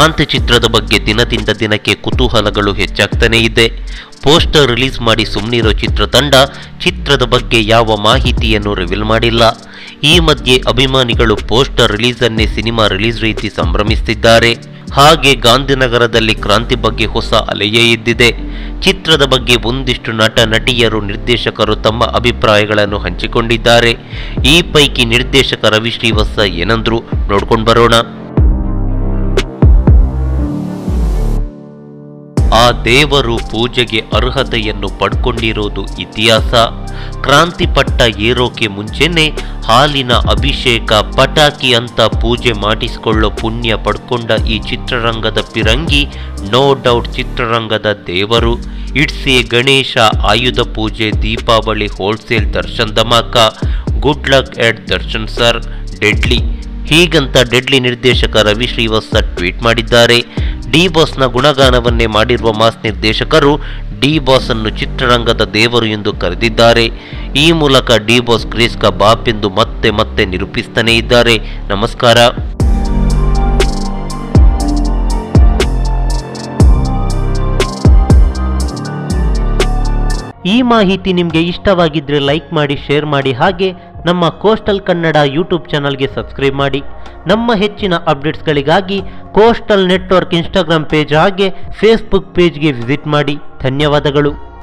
ಕ್ರಾಂತಿ ಚಿತ್ರದ ಬಗ್ಗೆ ದಿನದಿಂದ ದಿನಕ್ಕೆ ಕುತೂಹಲಗಳು ಹೆಚ್ಚಾಗ್ತಾನೇ ಇದೆ ಪೋಸ್ಟರ್ ರಿಲೀಸ್ ಮಾಡಿ ಸುಮ್ಮನಿರೋ ಚಿತ್ರತಂಡ ಚಿತ್ರದ ಬಗ್ಗೆ ಯಾವ ಮಾಹಿತಿಯನ್ನು ರಿವೀಲ್ ಮಾಡಿಲ್ಲ ಈ ಮಧ್ಯೆ ಅಭಿಮಾನಿಗಳು ಪೋಸ್ಟರ್ ರಿಲೀಸ್ ಅನ್ನೇ ಸಿನಿಮಾ ರಿಲೀಸ್ ರೀತಿ ಸಂಭ್ರಮಿಸುತ್ತಿದ್ದಾರೆ ಹಾಗೆ ಗಾಂಧಿನಗರದಲ್ಲಿ ಕ್ರಾಂತಿ ಬಗ್ಗೆ ಹೊಸ ಅಲೆಯೇ ಎದ್ದಿದೆ ಚಿತ್ರದ ಬಗ್ಗೆ ಒಂದಿಷ್ಟು ನಟ ನಟಿಯರು ನಿರ್ದೇಶಕರು ತಮ್ಮ ಅಭಿಪ್ರಾಯಗಳನ್ನು ಹಂಚಿಕೊಂಡಿದ್ದಾರೆ ಈ ಪೈಕಿ ನಿರ್ದೇಶಕ ರವಿ ಶ್ರೀವತ್ಸ ಏನಂದ್ರು ನೋಡ್ಕೊಂಡು ಬರೋಣ ಆ ದೇವರು ಪೂಜೆಗೆ ಅರ್ಹತೆಯನ್ನು ಪಡ್ಕೊಂಡಿರೋದು ಇತಿಹಾಸ ಕ್ರಾಂತಿ ಪಟ್ಟ ಏರೋಕೆ ಮುಂಚೆನೆ ಹಾಲಿನ ಅಭಿಷೇಕ ಪಟಾಕಿ ಅಂತ ಪೂಜೆ ಮಾಡಿಸಿಕೊಳ್ಳೋ ಪುಣ್ಯ ಪಡ್ಕೊಂಡ ಈ ಚಿತ್ರರಂಗದ ಪಿರಂಗಿ ನೋ ಡೌಟ್ ಚಿತ್ರರಂಗದ ದೇವರು it's A Ganesha Ayudha Puja Deepavali wholesale Darshan ಧಮಾಕ good luck at Darshan sir deadly ಹೀಗಂತ ಡೆಡ್ಲಿ ನಿರ್ದೇಶಕ ರವಿ ಶ್ರೀವತ್ಸ ಟ್ವೀಟ್ ಮಾಡಿದ್ದಾರೆ ಡಿ ಬಾಸ್ನ ಗುಣಗಾನವನ್ನೇ ಮಾಡಿರುವ ಮಾಸ್ ನಿರ್ದೇಶಕರು ಡಿ ಬಾಸ್ ಅನ್ನು ಚಿತ್ರರಂಗದ ದೇವರು ಎಂದು ಕರೆದಿದ್ದಾರೆ ಈ ಮೂಲಕ ಡಿ ಬಾಸ್ ಕ್ರೇಸ್ ಕಾ ಬಾಪ್ ಎಂದು ಮತ್ತೆ ಮತ್ತೆ ನಿರೂಪಿಸ್ತಾನೇ ಇದ್ದಾರೆ ನಮಸ್ಕಾರ ಈ ಮಾಹಿತಿ ನಿಮಗೆ ಇಷ್ಟವಾಗಿದ್ದರೆ ಲೈಕ್ ಮಾಡಿ ಶೇರ್ ಮಾಡಿ ಹಾಗೆ ನಮ್ಮ ಕೋಸ್ಟಲ್ ಕನ್ನಡ ಯೂಟ್ಯೂಬ್ ಚಾನಲ್ಗೆ ಸಬ್ಸ್ಕ್ರೈಬ್ ಮಾಡಿ ನಮ್ಮ ಹೆಚ್ಚಿನ ಅಪ್ಡೇಟ್ಸ್ಗಳಿಗಾಗಿ ಕೋಸ್ಟಲ್ ನೆಟ್ವರ್ಕ್ ಇನ್ಸ್ಟಾಗ್ರಾಮ್ ಪೇಜ್ ಹಾಗೆ ಫೇಸ್ಬುಕ್ ಪೇಜ್ಗೆ ವಿಸಿಟ್ ಮಾಡಿ ಧನ್ಯವಾದಗಳು